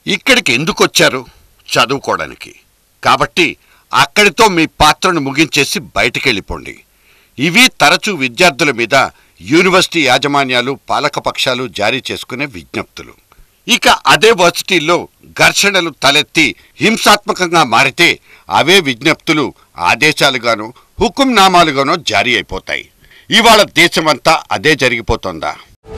ఇక్కడికి ఎందుకు వచ్చారు చదువుకోవడానికి కాబట్టి అక్కడితో మీ పాత్రను ముగించేసి బయటికి వెళ్ళిపోండి ఇవి తరచూ విద్యార్థుల మీద యూనివర్సిటీ యాజమాన్యాలు పాలకపక్షాలు జారీ చేసుకునే విజ్ఞప్తులు ఇక అదే వర్సిటీల్లో ఘర్షణలు తలెత్తి హింసాత్మకంగా మారితే అవే విజ్ఞప్తులు ఆదేశాలుగానో హుకుంనామాలుగానో జారీ అయిపోతాయి ఇవాళ దేశమంతా అదే జరిగిపోతోందా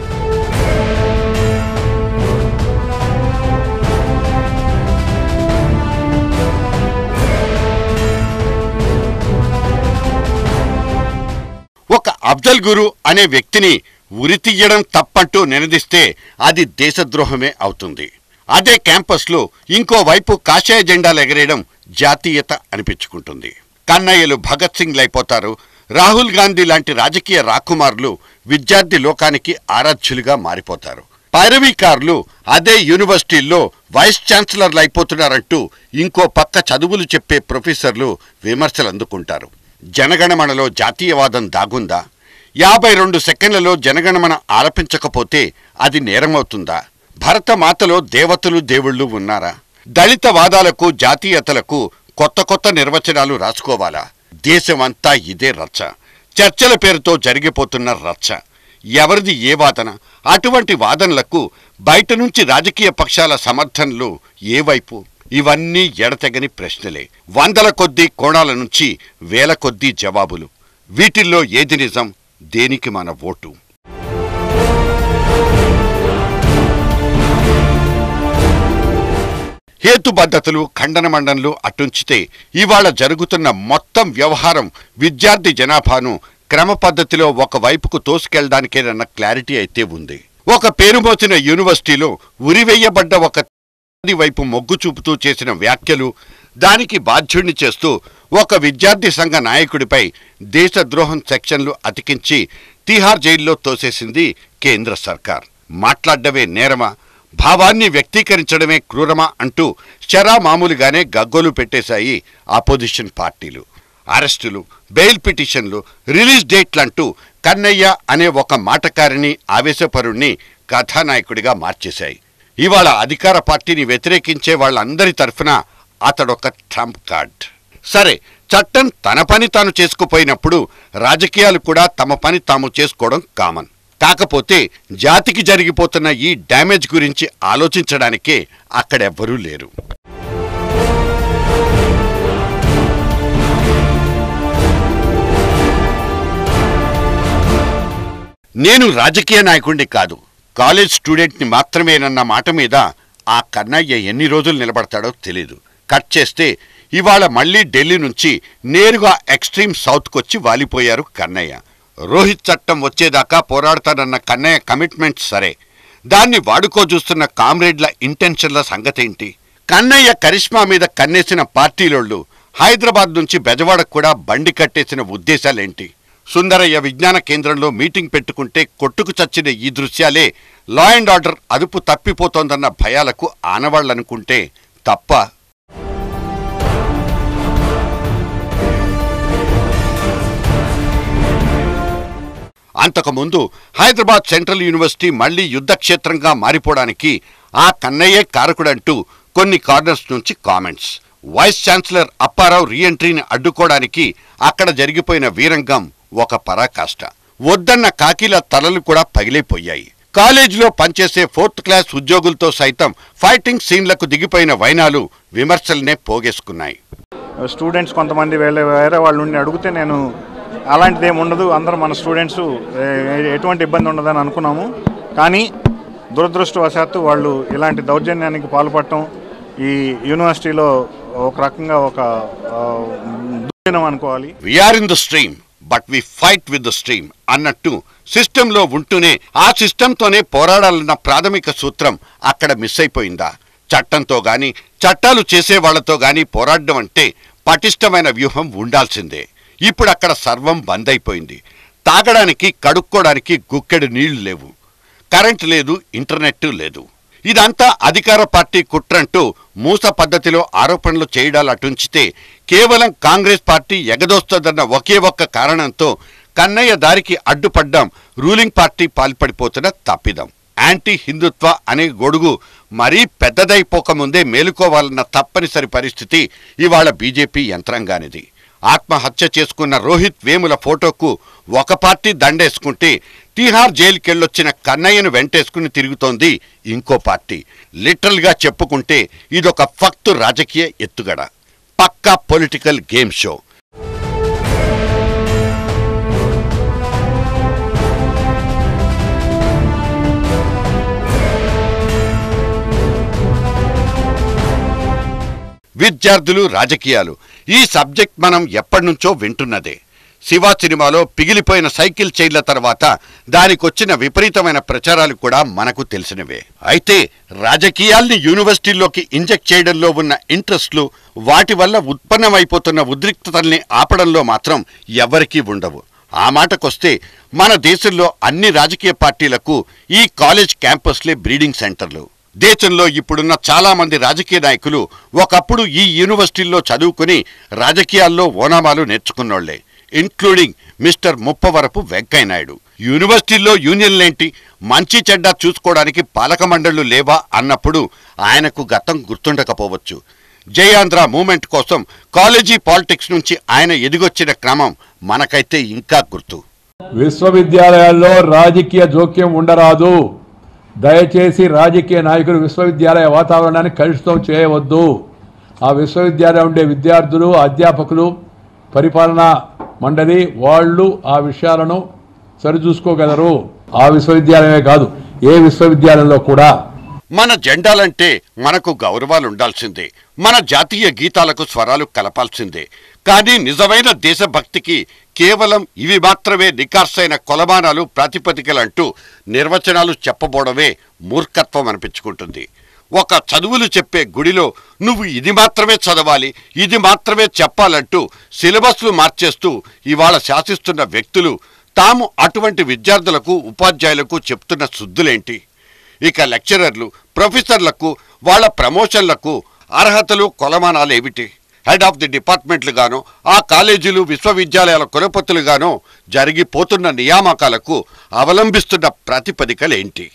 ఒక అఫ్జల్ గురు అనే వ్యక్తిని ఉరి తీయడం తప్పంటూ నినదిస్తే అది దేశద్రోహమే అవుతుంది అదే క్యాంపస్లో ఇంకోవైపు కాషాయ జెండాలు ఎగరేయడం జాతీయత అనిపించుకుంటుంది కన్నయ్యలు భగత్ సింగ్ లైపోతారు రాహుల్ గాంధీ లాంటి రాజకీయ రాకుమారులు విద్యార్థి లోకానికి ఆరాధ్యులుగా మారిపోతారు పైరవీకారులు అదే యూనివర్సిటీల్లో వైస్ ఛాన్సలర్లు అయిపోతున్నారంటూ ఇంకో పక్క చదువులు చెప్పే ప్రొఫెసర్లు విమర్శలు అందుకుంటారు జనగణమనలో జాతీయవాదం దాగుందా యాభై రెండు సెకండ్లలో జనగణమన ఆలపించకపోతే అది నేరమవుతుందా భరతమాతలో దేవతలు దేవుళ్ళు ఉన్నారా దళిత వాదాలకు జాతీయతలకు కొత్త కొత్త నిర్వచనాలు రాసుకోవాలా దేశమంతా ఇదే రచ్చ చర్చల పేరుతో జరిగిపోతున్న రచ్చ ఎవరిది ఏ వాదన అటువంటి వాదనలకు బయట నుంచి రాజకీయ పక్షాల సమర్థనలు ఏ వైపు ఇవన్నీ ఎడతెగని ప్రశ్నలే వందల కొద్దీ కోణాల నుంచి వేల కొద్దీ జవాబులు వీటిల్లో ఏది నిజం దేనికి మన ఓటు హేతుబద్ధతలు ఖండన మండన్లు అటుంచితే ఇవాళ జరుగుతున్న మొత్తం వ్యవహారం విద్యార్థి జనాభాను క్రమ పద్ధతిలో ఒక వైపుకు తోసుకెళ్లడానికేనన్న క్లారిటీ అయితే ఉంది ఒక పేరుమోచిన యూనివర్సిటీలో ఉరివెయ్యబడ్డ ఒక విద్యార్థి వైపు మొగ్గు చూపుతూ చేసిన వ్యాఖ్యలు దానికి బాధ్యుణ్ణి చేస్తూ ఒక విద్యార్థి సంఘ నాయకుడిపై దేశద్రోహం సెక్షన్లు అతికించి తిహార్ జైల్లో తోసేసింది కేంద్ర సర్కార్ మాట్లాడ్డమే నేరమా భావాన్ని వ్యక్తీకరించడమే క్రూరమా అంటూ శరా మామూలుగానే గగ్గోలు పెట్టేశాయి ఆపోజిషన్ పార్టీలు అరెస్టులు బెయిల్ పిటిషన్లు రిలీజ్ డేట్లంటూ కన్నయ్య అనే ఒక మాటకారిని ఆవేశపరుణ్ణి కథానాయకుడిగా మార్చేశాయి ఇవాళ అధికార పార్టీని వ్యతిరేకించే వాళ్ళందరి తరఫున అతడొక ట్రంప్ కార్డ్ సరే చట్టం తన పని తాను చేసుకుపోయినప్పుడు రాజకీయాలు కూడా తమ పని తాము చేసుకోవడం కామన్ కాకపోతే జాతికి జరిగిపోతున్న ఈ డ్యామేజ్ గురించి ఆలోచించడానికే అక్కడెవ్వరూ లేరు నేను రాజకీయ నాయకుడిని కాదు కాలేజ్ స్టూడెంట్ని మాత్రమేనన్న మాట మీద ఆ కన్నయ్య ఎన్ని రోజులు నిలబడతాడో తెలీదు కట్ చేస్తే ఇవాళ మళ్ళీ ఢిల్లీ నుంచి నేరుగా ఎక్స్ట్రీమ్ సౌత్కొచ్చి వాలిపోయారు కన్నయ్య రోహిత్ చట్టం వచ్చేదాకా పోరాడతానన్న కన్నయ్య కమిట్మెంట్ సరే దాన్ని వాడుకో చూస్తున్న కామ్రేడ్ల ఇంటెన్షన్ల సంగతేంటి కన్నయ్య కరిష్మా మీద కన్నేసిన పార్టీలోళ్ళు హైదరాబాద్ నుంచి బెజవాడకు కూడా బండి కట్టేసిన ఉద్దేశాలేంటి సుందరయ్య విజ్ఞాన కేంద్రంలో మీటింగ్ పెట్టుకుంటే కొట్టుకు చచ్చిన ఈ దృశ్యాలే లా అండ్ ఆర్డర్ అదుపు తప్పిపోతోందన్న భయాలకు ఆనవాళ్లనుకుంటే తప్ప అంతకుముందు హైదరాబాద్ సెంట్రల్ యూనివర్సిటీ మళ్లీ యుద్ధక్షేత్రంగా మారిపోవడానికి ఆ కన్నయ్యే కారకుడంటూ కొన్ని కార్నర్స్ నుంచి కామెంట్స్ వైస్ ఛాన్సలర్ అప్పారావు రీఎంట్రీని అడ్డుకోవడానికి అక్కడ జరిగిపోయిన వీరంగం ఒక పరాకాష్ట వద్దన్న కాకిల తలలు కూడా పగిలిపోయాయి కాలేజీలో పనిచేసే ఫోర్త్ క్లాస్ ఉద్యోగులతో సైతం ఫైటింగ్ సీన్లకు దిగిపోయిన వైనాలు విమర్శలనే పోగేసుకున్నాయి స్టూడెంట్స్ కొంతమంది వేరే వేరే వాళ్ళు ఉండి అడిగితే నేను అలాంటిది ఏమి ఉండదు అందరూ మన స్టూడెంట్స్ ఏ- ఎటువంటి ఇబ్బంది ఉండదని అనుకున్నాము కానీ దురదృష్టవశాత్తు వాళ్ళు ఇలాంటి దౌర్జన్యానికి పాల్పడటం ఈ యూనివర్సిటీలో ఒక రకంగా ఒక ఆ, దుర్దినం అనుకోవాలి we're in the stream but we fight with the stream అన్నట్టు సిస్టంలో ఉంటూనే ఆ సిస్టంతోనే పోరాడాలన్న ప్రాథమిక సూత్రం అక్కడ మిస్ అయిపోయిందా చట్టంతో గాని చట్టాలు చేసే వాళ్లతో గాని పోరాడడం అంటే పటిష్టమైన వ్యూహం ఉండాల్సిందే ఇప్పుడు అక్కడ సర్వం బంద్ అయిపోయింది తాగడానికి కడుక్కోవడానికి గుక్కెడు నీళ్లు లేవు కరెంట్ లేదు ఇంటర్నెట్ లేదు ఇదంతా అధికార పార్టీ కుట్రంటూ మూస పద్ధతిలో ఆరోపణలు చేయడాలు అటుంచితే కేవలం కాంగ్రెస్ పార్టీ ఎగదోస్తోందన్న ఒకే ఒక్క కారణంతో కన్నయ్య దారికి అడ్డుపడ్డం రూలింగ్ పార్టీ పాల్పడిపోతున్న తప్పిదం యాంటీ హిందుత్వ అనే గొడుగు మరీ పెద్దదైపోకముందే మేలుకోవాలన్న తప్పనిసరి పరిస్థితి ఇవాళ బీజేపీ యంత్రాంగానిది ఆత్మహత్య చేసుకున్న రోహిత్ వేముల ఫోటోకు ఒక పార్టీ దండేసుకుంటే తీహార్ జైలుకెళ్ళొచ్చిన కన్నయ్యను వెంటేసుకుని తిరుగుతోంది ఇంకో పార్టీ లిటరల్ గా చెప్పుకుంటే ఇదొక ఫక్తు రాజకీయ ఎత్తుగడ పక్కా పొలిటికల్ గేమ్ షో విద్యార్థులు రాజకీయాలు ఈ సబ్జెక్ట్ మనం ఎప్పటినుంచో వింటున్నదే శివ సినిమాలో పిగిలిపోయిన సైకిల్ చైర్ల తర్వాత దానికొచ్చిన విపరీతమైన ప్రచారాలు కూడా మనకు తెలిసినవే అయితే రాజకీయాల్ని యూనివర్సిటీల్లోకి ఇంజెక్ట్ చేయడంలో ఉన్న ఇంట్రెస్ట్లు వాటి వల్ల ఉత్పన్నమైపోతున్న ఉద్రిక్తతల్ని ఆపడంలో మాత్రం ఎవరికీ ఉండవు ఆ మాటకొస్తే మన దేశంలో అన్ని రాజకీయ పార్టీలకు ఈ కాలేజ్ క్యాంపస్లే బ్రీడింగ్ సెంటర్లు దేశంలో ఇప్పుడున్న చాలా మంది రాజకీయ నాయకులు ఒకప్పుడు ఈ యూనివర్సిటీల్లో చదువుకుని రాజకీయాల్లో ఓనామాలు నేర్చుకున్నోళ్లే ఇంక్లూడింగ్ మిస్టర్ ముప్పవరపు వెంకయ్య నాయుడు యూనివర్సిటీల్లో యూనియన్లేంటి మంచి చెడ్డ చూసుకోవడానికి పాలక మండళ్లు లేవా అన్నప్పుడు ఆయనకు గతం గుర్తుండకపోవచ్చు జయాంధ్ర మూమెంట్ కోసం కాలేజీ పాలిటిక్స్ నుంచి ఆయన ఎదిగొచ్చిన క్రమం మనకైతే ఇంకా గుర్తు విశ్వవిద్యాలయాల్లో రాజకీయ జోక్యం ఉండరాదు దయచేసి రాజకీయ నాయకులు విశ్వవిద్యాలయ వాతావరణాన్ని కలుషితం చేయవద్దు ఆ విశ్వవిద్యాలయం ఉండే విద్యార్థులు అధ్యాపకులు పరిపాలనా మండలి వాళ్ళు ఆ విషయాలను సరిచూసుకోగలరు ఆ విశ్వవిద్యాలయమే కాదు ఏ విశ్వవిద్యాలయంలో కూడా మన జెండాలంటే మనకు గౌరవాలు ఉండాల్సిందే మన జాతీయ గీతాలకు స్వరాలు కలపాల్సిందే కానీ నిజమైన దేశభక్తికి కేవలం ఇవి మాత్రమే నికార్సైన కొలమానాలు ప్రాతిపదికలంటూ నిర్వచనాలు చెప్పబోవడమే మూర్ఖత్వం అనిపించుకుంటుంది ఒక చదువులు చెప్పే గుడిలో నువ్వు ఇది మాత్రమే చదవాలి ఇది మాత్రమే చెప్పాలంటూ సిలబస్లు మార్చేస్తూ ఇవాళ శాసిస్తున్న వ్యక్తులు తాము అటువంటి విద్యార్థులకు ఉపాధ్యాయులకు చెప్తున్న శుద్ధులేంటి ఇక లెక్చరర్లు ప్రొఫెసర్లకు వాళ్ళ ప్రమోషన్లకు అర్హతలు కొలమానాలేమిటి హెడ్ ఆఫ్ ది డిపార్ట్మెంట్లు గానో ఆ కాలేజీలు విశ్వవిద్యాలయాల కులపతులు గానో జరిగిపోతున్న నియామకాలకు అవలంబిస్తున్న ప్రాతిపదికలేంటి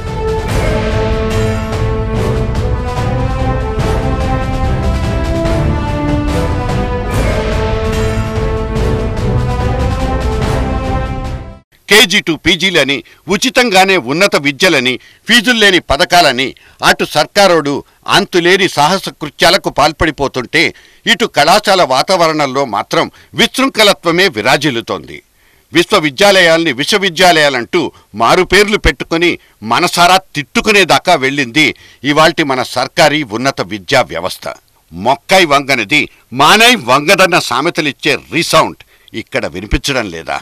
కేజీ టు పీజీలని ఉచితంగానే ఉన్నత విద్యలని ఫీజుల్లేని పథకాలని అటు సర్కారోడు అంతులేని సాహస కృత్యాలకు పాల్పడిపోతుంటే ఇటు కళాశాల వాతావరణంలో మాత్రం విశృంఖలత్వమే విరాజిల్లుతోంది విశ్వవిద్యాలయాల్ని విశ్వవిద్యాలయాలంటూ మారుపేర్లు పెట్టుకుని మనసారా తిట్టుకునేదాకా వెళ్ళింది ఇవాల్టి మన సర్కారీ ఉన్నత విద్యా వ్యవస్థ మొక్కై వంగనిది మానై వంగదన్న సామెతలిచ్చే రీసౌండ్ ఇక్కడ వినిపించడం లేదా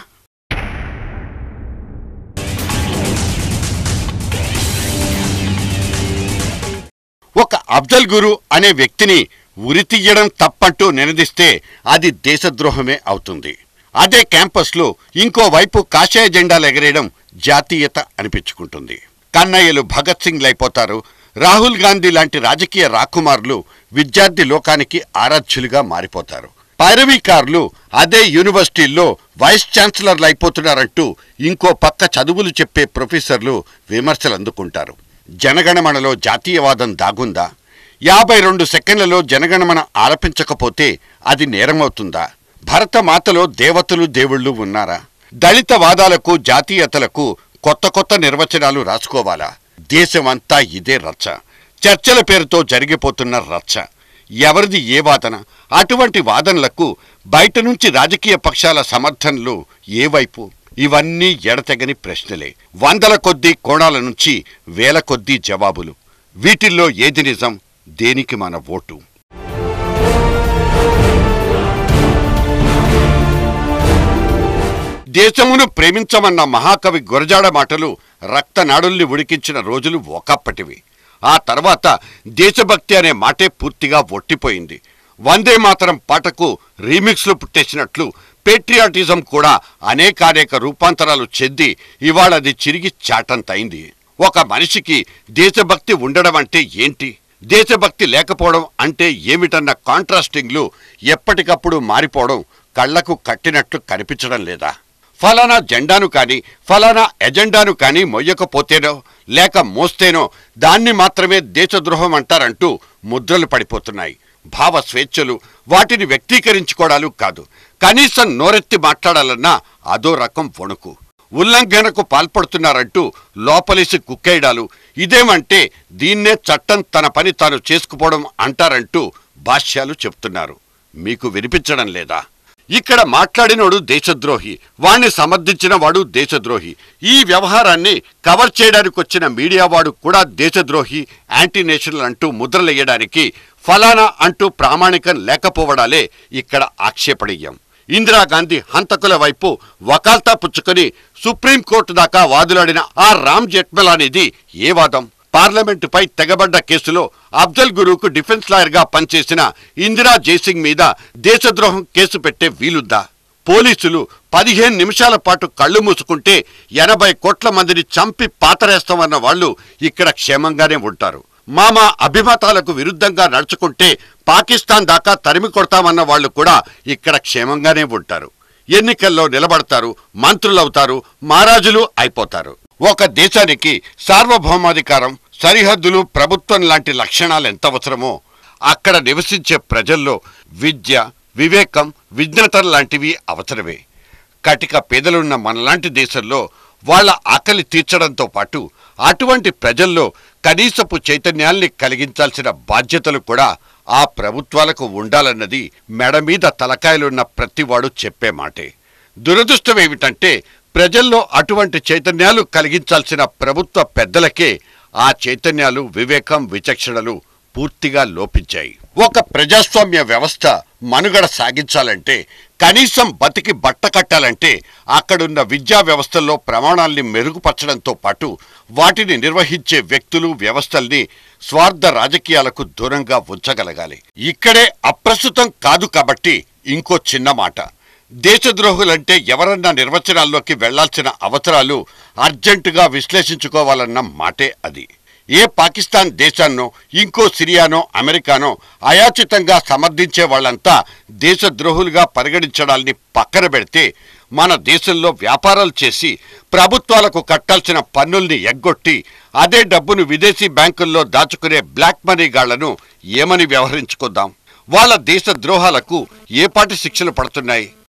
ఒక అఫ్జల్ గురు అనే వ్యక్తిని ఉరితీయడం తప్పంటూ నినదిస్తే అది దేశద్రోహమే అవుతుంది అదే క్యాంపస్లో ఇంకోవైపు కాషాయ జెండాలు ఎగరేయడం జాతీయత అనిపించుకుంటుంది కన్నయ్యలు భగత్ సింగ్ అయిపోతారు రాహుల్ గాంధీ లాంటి రాజకీయ రాకుమారులు విద్యార్థి లోకానికి ఆరాధ్యులుగా మారిపోతారు పైరవీకారులు అదే యూనివర్సిటీల్లో వైస్ ఛాన్సలర్లు అయిపోతున్నారంటూ ఇంకో పక్క చదువులు చెప్పే ప్రొఫెసర్లు విమర్శలు అందుకుంటారు జనగణమనలో జాతీయవాదం దాగుందా యాభై రెండు సెకండ్లలో జనగణమన ఆలపించకపోతే అది నేరమవుతుందా భరతమాతలో దేవతలు దేవుళ్ళు ఉన్నారా దళిత వాదాలకు జాతీయతలకు కొత్త కొత్త నిర్వచనాలు రాసుకోవాలా దేశమంతా ఇదే రచ్చ చర్చల పేరుతో జరిగిపోతున్న రచ్చ ఎవరిది ఏ వాదన అటువంటి వాదనలకు బయట నుంచి రాజకీయ పక్షాల సమర్థనలు ఏ వైపు ఇవన్నీ ఎడతెగని ప్రశ్నలే వందల కొద్దీ కోణాల నుంచి వేల కొద్దీ జవాబులు వీటిల్లో ఏది నిజం దేనికి మన ఓటు దేశమును ప్రేమించమన్న మహాకవి గురజాడ మాటలు రక్తనాడుల్ని ఉడికించిన రోజులు ఒకప్పటివి ఆ తర్వాత దేశభక్తి అనే మాటే పూర్తిగా ఒట్టిపోయింది వందే మాతరం పాటకు రీమిక్స్లు పుట్టేసినట్లు పేట్రియాటిజం కూడా అనేకానేక రూపాంతరాలు చెంది ఇవాళది చిరిగి చాటంతైంది ఒక మనిషికి దేశభక్తి ఉండడం అంటే ఏంటి దేశభక్తి లేకపోవడం అంటే ఏమిటన్న కాంట్రాస్టింగ్లు ఎప్పటికప్పుడు మారిపోవడం కళ్లకు కట్టినట్లు కనిపించడం లేదా ఫలానా జెండాను కాని ఫలానా ఎజెండాను కాని మొయ్యకపోతేనో లేక మోస్తేనో దాన్ని మాత్రమే దేశద్రోహం అంటారంటూ ముద్రలు పడిపోతున్నాయి భావ స్వేచ్ఛలు వాటిని వ్యక్తీకరించుకోవడాలు కాదు కనీసం నోరెత్తి మాట్లాడాలన్నా అదో రకం వణుకు ఉల్లంఘనకు పాల్పడుతున్నారంటూ లోపలేసి కుక్కేయడాలు ఇదేమంటే దీన్నే చట్టం తన పని తాను చేసుకుపోవడం అంటారంటూ భాష్యాలు చెప్తున్నారు మీకు వినిపించడం లేదా ఇక్కడ మాట్లాడినోడు దేశద్రోహి వాణ్ణి సమర్థించిన వాడు దేశద్రోహి ఈ వ్యవహారాన్ని కవర్ చేయడానికి వచ్చిన మీడియా వాడు కూడా దేశద్రోహి యాంటీ నేషనల్ అంటూ ముద్రలేయడానికి ఫలానా అంటూ ప్రామాణికం లేకపోవడాలే ఇక్కడ ఆక్షేపణీయం ఇందిరాగాంధీ హంతకుల వైపు వకాల్తా పుచ్చుకొని సుప్రీంకోర్టు దాకా వాదులాడిన ఆ రామ్ జెట్మలానిది ఏ వాదం పార్లమెంటుపై తెగబడ్డ కేసులో అఫ్జల్ గురువుకు డిఫెన్స్ లాయర్గా పనిచేసిన ఇందిరా జైసింగ్ మీద దేశద్రోహం కేసు పెట్టే వీలుద్దా పోలీసులు పదిహేను నిమిషాల పాటు కళ్ళు మూసుకుంటే ఎనభై కోట్ల మందిని చంపి పాతరేస్తామన్న వాళ్ళు ఇక్కడ క్షేమంగానే ఉంటారు మామ అభిమతాలకు విరుద్ధంగా నడుచుకుంటే పాకిస్తాన్ దాకా తరిమి కొడతామన్న వాళ్ళు కూడా ఇక్కడ క్షేమంగానే ఉంటారు ఎన్నికల్లో నిలబడతారు మంత్రులవుతారు మహారాజులు అయిపోతారు ఒక దేశానికి సార్వభౌమాధికారం సరిహద్దులు ప్రభుత్వం లాంటి లక్షణాలు ఎంత అవసరమో అక్కడ నివసించే ప్రజల్లో విద్య వివేకం విజ్ఞతలు లాంటివి అవసరమే కటిక పేదలున్న మనలాంటి దేశంలో వాళ్ళ ఆకలి తీర్చడంతో పాటు అటువంటి ప్రజల్లో కనీసపు చైతన్యాల్ని కలిగించాల్సిన బాధ్యతలు కూడా ఆ ప్రభుత్వాలకు ఉండాలన్నది మెడ మీద తలకాయలున్న ప్రతివాడు చెప్పే మాటే దురదృష్టం ఏమిటంటే ప్రజల్లో అటువంటి చైతన్యాలు కలిగించాల్సిన ప్రభుత్వ పెద్దలకే ఆ చైతన్యాలు వివేకం విచక్షణలు పూర్తిగా లోపించాయి ఒక ప్రజాస్వామ్య వ్యవస్థ మనుగడ సాగించాలంటే కనీసం బతికి బట్ట కట్టాలంటే అక్కడున్న విద్యా వ్యవస్థల్లో ప్రమాణాల్ని మెరుగుపరచడంతో పాటు వాటిని నిర్వహించే వ్యక్తులు వ్యవస్థల్ని స్వార్థ రాజకీయాలకు దూరంగా ఉంచగలగాలి ఇక్కడే అప్రస్తుతం కాదు కాబట్టి ఇంకో చిన్న మాట దేశద్రోహులంటే ఎవరన్నా నిర్వచనాల్లోకి వెళ్లాల్సిన అవసరాలు అర్జెంటుగా విశ్లేషించుకోవాలన్న మాటే అది ఏ పాకిస్తాన్ దేశాన్నో ఇంకో సిరియానో అమెరికానో అయాచితంగా సమర్థించే వాళ్ళంతా దేశద్రోహులుగా పరిగణించడాల్ని పక్కన పెడితే మన దేశంలో వ్యాపారాలు చేసి ప్రభుత్వాలకు కట్టాల్సిన పన్నుల్ని ఎగ్గొట్టి అదే డబ్బును విదేశీ బ్యాంకుల్లో దాచుకునే బ్లాక్ మనీ గాళ్లను ఏమని వ్యవహరించుకుందాం వాళ్ళ దేశ ద్రోహాలకు ఏపాటి శిక్షలు పడుతున్నాయి